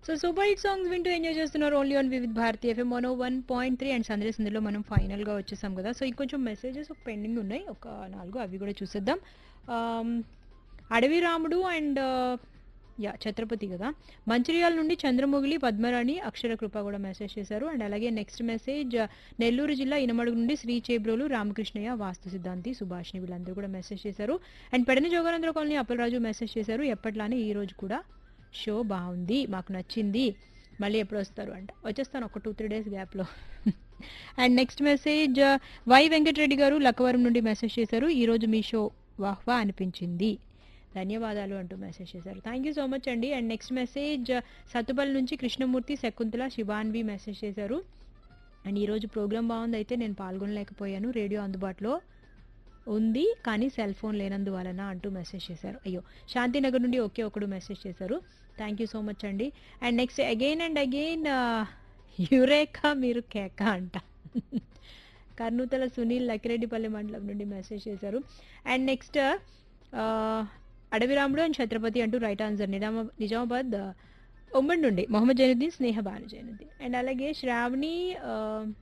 so super hit songs వింటూ enjoy చేస్తున్నారు only on Vividh Bharati FM one one point three and Sandesh ఇందులో మనం ఫైనల్గా వచ్చేసాం కదా సో ఇంకొంచెం మెసేజెస్ ఒక పెండింగ్ ఉన్నాయి ఒక నాలుగు అవి కూడా చూసేద్దాం ఆమ్, అడవి రాముడు అండ్ యా ఛత్రపతి కదా మంచిర్యాల నుండి చంద్రముగిలి పద్మరాణి అక్షర కృప కూడా మెసేజ్ చేశారు అండ్ అలాగే నెక్స్ట్ మెసేజ్ నెల్లూరు జిల్లా ఇనమడుగు నుండి శ్రీ చేబ్రోలు రామకృష్ణయ్య వాస్తు సిద్ధాంతి సుభాష్ని వీళ్ళందరూ కూడా మెసేజ్ చేశారు and Pedana Joganandra colony Appalaraju message చేశారు ఎప్పట్లానే ఈ రోజు కూడా షో బాగుంది మాకు నచ్చింది మళ్ళీ ఎప్పుడు వస్తారు అంట వచ్చేస్తాను ఒక టూ త్రీ డేస్ గ్యాప్లో and next message Y Venkatareddy garu Lakkavaram నుండి మెసేజ్ చేశారు ఈరోజు మీ షో వాహ్ వా అనిపించింది ధన్యవాదాలు అంటూ మెసేజ్ చేశారు థ్యాంక్ యూ సో మచ్ అండి అండ్ నెక్స్ట్ మెసేజ్ సత్తుపల్లి నుంచి కృష్ణమూర్తి శకుంతల శివాన్వి మెసేజ్ చేశారు అండ్ ఈరోజు ప్రోగ్రామ్ బాగుంది అయితే నేను పాల్గొనలేకపోయాను రేడియో అందుబాటులో ఉంది కానీ సెల్ ఫోన్ లేనందువలన అంటూ మెసేజ్ చేశారు అయ్యో శాంతినగర్ నుండి ఒకే ఒకడు మెసేజ్ చేశారు థ్యాంక్ యూ సో మచ్ అండి and next again and again eureka మీరు కేక అంట కర్నూతల సునీల్ లక్కిరెడ్డిపల్లి మండలం నుండి మెసేజ్ చేశారు and next Adavi Ramudu and Chatrapati అంటూ రైట్ ఆన్సర్ నిజామా నిజామాబాద్ ఆ, ఉమ్మడి నుండి మొహమ్మద్ జైనుద్దీన్ స్నేహ భాను జైనుద్దీన్ అండ్ అలాగే శ్రావణి ఆ,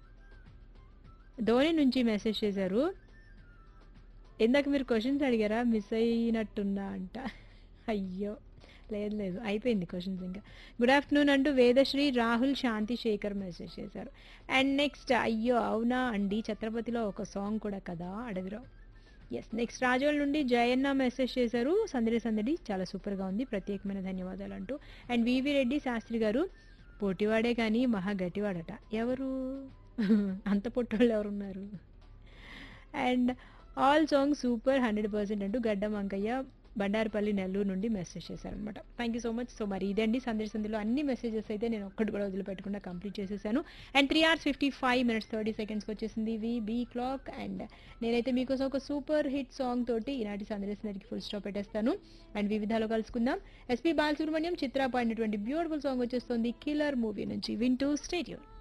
ధోని నుంచి మెసేజ్ చేశారు ఇందాక మీరు క్వశ్చన్స్ అడిగారా మిస్ అయినట్టున్నా అంట అయ్యో లేదు లేదు అయిపోయింది క్వశ్చన్స్ ఇంకా గుడ్ ఆఫ్టర్నూన్ అంటూ వేదశ్రీ రాహుల్ శాంతి శేఖర్ మెసేజ్ చేశారు అండ్ నెక్స్ట్ అయ్యో అవునా అండి ఛత్రపతిలో ఒక సాంగ్ కూడా కదా అడవిరావు ఎస్ నెక్స్ట్ రాజోల్ నుండి జయన్న మెసేజ్ చేశారు సందడి సందడి చాలా సూపర్గా ఉంది ప్రత్యేకమైన ధన్యవాదాలు అంటూ అండ్ వివి రెడ్డి శాస్త్రి గారు పోటీవాడే కానీ మహా గట్టివాడట ఎవరు అంత పొట్టోళ్ళు ఎవరున్నారు and all song super hundred percent అంటూ గడ్డం అంకయ్య బండారపల్లి నెల్లూరు నుండి మెసేజ్ చేశారనమాట thank you so much so మరి ఇదండి సందేశ్ సందులో అన్ని మెసేజెస్ అయితే నేను ఒక్కటి కూడా వదిలిపెట్టకుండా కంప్లీట్ చేసేసాను and three hours fifty five minutes thirty సెకండ్స్కి వచ్చేసింది వి బీ క్లాక్ అండ్ నేనైతే మీకోసం ఒక సూపర్ హిట్ సాంగ్ తోటి ఈనాటి సందేశానికి ఫుల్ స్టాప్ పెట్టేస్తాను అండ్ వివిధాలో కలుసుకుందాం ఎస్పీ బాలసుబ్రహ్మణ్యం చిత్ర పాడినటువంటి బ్యూటిఫుల్ సాంగ్ వచ్చేస్తుంది కిల్లర్ మూవీ నుంచి వింటూ స్టేడియం